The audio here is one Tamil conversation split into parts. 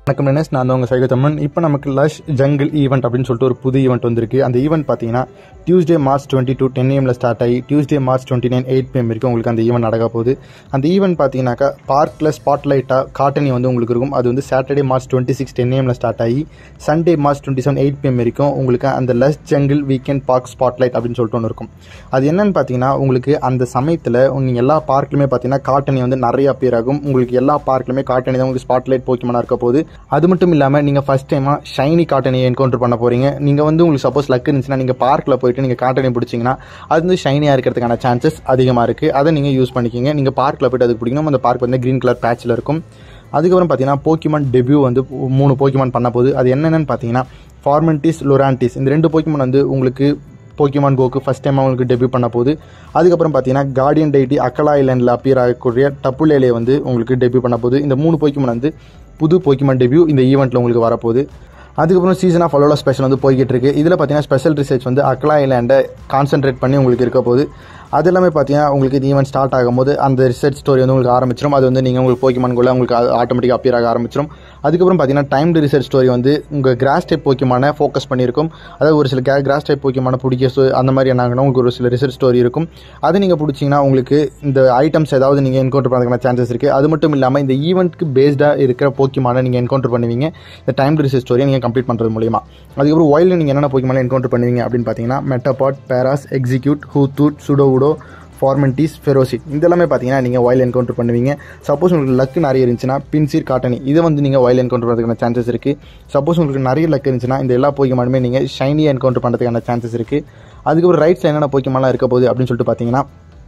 வணக்கம் நினஸ் நான் தான் உங்கள் சைகத்தம்மன் இப்போ நமக்கு லஷ் ஜங்கிள் ஈவெண்ட் அப்படின்னு சொல்லிட்டு ஒரு புது ஈவெண்ட் வந்திருக்கு அந்த ஈவெண்ட் பார்த்தீங்கன்னா Tuesday March twenty two ten ஏஎம்ல ஸ்டார்ட் ஆகி Tuesday March twenty nine eight PM வரைக்கும் உங்களுக்கு அந்த ஈவெண்ட் நடக்க போகுது அந்த ஈவெண்ட் பார்த்தீங்கன்னாக்கா பார்க்கில் ஸ்பாட்லைட்டாக காட்டனி வந்து உங்களுக்கு இருக்கும் அது வந்து Saturday March twenty six ten ஏஎம்ல ஸ்டார்ட் ஆகி Sunday March twenty seven eight PM வரைக்கும் உங்களுக்கு அந்த lush jungle weekend park spotlight அப்படின்னு சொல்லிட்டு ஒன்று இருக்கும் அது என்னன்னு பார்த்தீங்கன்னா உங்களுக்கு அந்த சமயத்தில் நீங்கள் எல்லா பார்க்லையுமே பார்த்தீங்கன்னா காட்டனி வந்து நிறைய appear ஆகும் உங்களுக்கு எல்லா பார்க்லையுமே காட்டனி தான் உங்களுக்கு ஸ்பாட்லைட் போக்கியமான இருக்க போகுது அது மட்டும் இல்லாமல் நீங்கள் ஃபஸ்ட் டைமாக ஷைனி காட்டனியை என்கவுண்டர் பண்ண போகிறீங்க நீங்கள் வந்து உங்களுக்கு சப்போஸ் லக் இருந்துச்சுன்னா நீங்கள் பார்க்கில் போயிட்டு நீங்கள் காட்டனி பிடிச்சிங்கன்னா அது வந்து ஷைனியாக இருக்கிறதுக்கான சான்சஸ் அதிகமாக இருக்குது அதை நீங்கள் யூஸ் பண்ணிக்கிங்க நீங்கள் பார்க்கில் போயிட்டு அதுக்கு பிடிக்கணும் அந்த பார்க் வந்து க்ரீன் கலர் பேட்சில் இருக்கும் அதுக்கப்புறம் பார்த்தீங்கன்னா போக்கிமான் டெபியூ வந்து மூணு போக்கிமான் பண்ண போகுது அது என்னென்னு பார்த்தீங்கன்னா ஃபார்மெண்டிஸ் லொரான்டிஸ் இந்த ரெண்டு போக்கிமான் வந்து உங்களுக்கு போக்கிமான் கோக்கு ஃபஸ்ட் டைம் அவங்களுக்கு டெபியூ பண்ண போகுது அதுக்கப்புறம் பார்த்தீங்கன்னா கார்டியன் டைட்டி அக்கலா ஐலண்டில் அப்பியர் ஆகக்கூடிய டப்புலேலே வந்து உங்களுக்கு டெபியூ பண்ண போகுது இந்த மூணு போக்கிமான் வந்து புது போக்கிமான் டெபியூ இந்த ஈவெண்ட்டில் உங்களுக்கு வரப்போகுது அதுக்கப்புறம் சீசன் ஆஃப் அலோலா ஸ்பெஷல் வந்து போய்கிட்டு இருக்கு இதில் பார்த்தீங்கன்னா ஸ்பெஷல் ரிசர்ச் வந்து அக்லா ஐலாண்டை கான்சென்ட்ரேட் பண்ணி உங்களுக்கு இருக்க போகுது அது எல்லாமே பார்த்தீங்கன்னா உங்களுக்கு இந்த ஈவெண்ட் ஸ்டார்ட் ஆகும்போது அந்த ரிசர்ச் ஸ்டோரி வந்து உங்களுக்கு ஆரம்பிச்சிடும் அது வந்து நீங்கள் உங்களுக்கு போக்கிமான்குள்ளே உங்களுக்கு ஆட்டோமேட்டிக்காக அப்பியர் ஆக ஆரம்பிச்சிடும் அதுக்கப்புறம் பார்த்தீங்கன்னா டைம்டு ரிசர்ச் ஸ்டோரி வந்து உங்கள் கிராஸ் டைப் போக்கிமான ஃபோக்கஸ் பண்ணியிருக்கும் அதாவது ஒரு சில கிராஸ் டைப் போக்கிமான பிடிக்க so அந்த மாதிரி என்னாங்கன்னா உங்களுக்கு ஒரு சில ரிசர்ச் ஸ்டோரி இருக்கும் அதை நீங்கள் பிடிச்சிங்கன்னா உங்களுக்கு இந்த ஐட்டம்ஸ் ஏதாவது நீங்கள் என்கவுண்டர் பண்ணுறதுக்கான சான்சஸ் இருக்குது அது மட்டும் இல்லாமல் இந்த ஈவெண்ட்க்கு பேஸ்டாக இருக்கிற போக்கிமான நீங்கள் என்கவுண்டர் பண்ணுவீங்க இந்த டைம் ரிசர்ச் ஸ்டோரியை நீங்கள் கம்ப்ளீட் பண்ணுறது மூலியமா அதுக்கப்புறம் வைல்டு நீங்கள் என்னென்ன போக்கிமான என்கவுண்டர் பண்ணுவீங்க அப்படின்னு பார்த்தீங்கன்னா மெட்டபாட் பேராஸ் எக்ஸிக்யூட் ஹூத்தூட் சுடோவுடோ ஃபார்மெண்டிஸ் ஃபெரோசிட் இதெல்லாமே பார்த்தீங்கன்னா நீங்கள் வயல் என்கவுண்டர் பண்ணுவீங்க சப்போஸ் உங்களுக்கு லக்கு நிறைய இருந்துச்சுன்னா பின்சீர் காட்டனி இதை வந்து நீங்கள் வயல் என்கவுண்டர் பண்ணுறதுக்கான சான்சஸ் இருக்குது சப்போஸ் உங்களுக்கு நிறைய லக் இருந்துச்சுன்னா இந்த எல்லா போக்கியமானுமே நீங்கள் ஷைனி என்கவுண்டர் பண்ணுறதுக்கான சான்சஸ் இருக்குது அதுக்கப்புறம் ரைட்ஸில் என்னென்ன போக்கியமாலாம் இருக்க போகுது அப்படின்னு சொல்லிட்டு பார்த்தீங்கன்னா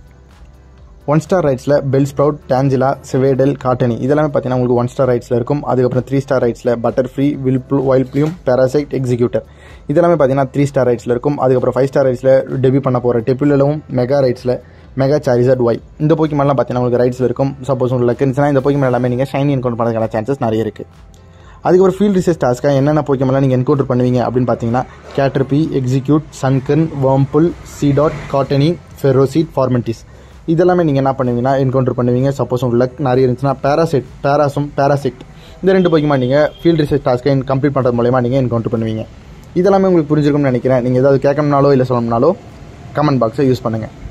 ஒன் ஸ்டார் ரைட்ஸில் பெல் ஸ்ப்ரவுட் டாஞ்சிலா சிவேடல் காட்டனி இதெல்லாமே பார்த்தீங்கன்னா உங்களுக்கு ஒன் ஸ்டார் ரைட்ஸில் இருக்கும் அதுக்கப்புறம் த்ரீ ஸ்டார் ரைட்ஸில் பட்டர் ஃப்ரீ வில் ப்ளூ வைல் ப்ளூம் பேராசைட் எக்ஸிக்யூட்டர் இதெல்லாமே பார்த்தீங்கன்னா த்ரீ ஸ்டார் ரைட்ஸில் இருக்கும் அதுக்கப்புறம் ஃபைவ் ஸ்டார் ரைட்ஸில் டெபியூ பண்ண போகிற டெப்பிலும் மெகா ரைட்ஸில் மெகா சாரிசர்ட் ஒய் இந்த போக்கிமெல்லாம் பார்த்தீங்கன்னா உங்களுக்கு ரைட்ஸில் இருக்கும் சப்போஸ் உங்களுக்கு லக் இருந்துச்சுன்னா இந்த போக்கிமெல் எல்லாமே நீங்கள் ஷைனி என்கவுண்டர் பண்ணுறதுக்கான சான்சஸ் நிறைய இருக்குது அதுக்கப்புறம் ஃபீல்ட் ரிசர்ச் டாஸ்க்காக என்னென்ன போக்கிமெல்லாம் நீங்கள் என்கவுண்டர் பண்ணுவீங்க அப்படின்னு பார்த்தீங்கன்னா கேட்டர்பி எக்ஸிக்யூட் சன்கன் வேர்ம்புல் சீடாட் காட்டனி ஃபெரோசீட் ஃபார்மெண்டிஸ் இதெல்லாமே நீங்கள் என்ன பண்ணுவீங்கன்னா என்கவுண்டர் பண்ணுவீங்க சப்போஸ் உங்களுக்கு லக் நிறைய இருந்துச்சுன்னா பேராசைட் பேராசும் பேராசிட் இந்த ரெண்டு போக்கிமா நீங்கள் ஃபீல்ட் ரிசர்ச் டாஸ்க்கை கம்ப்ளீட் பண்ணுறது மூலயமா நீங்கள் என்கவுண்டர் பண்ணுவீங்க இதெல்லாமே உங்களுக்கு புரிஞ்சிருக்கும்னு நினைக்கிறேன் நீங்கள் ஏதாவது கேட்கணும்னாலோ இல்லை சொல்லணும்னாலோ கமெண்ட் பாக்ஸை யூஸ் பண்ணுங்கள்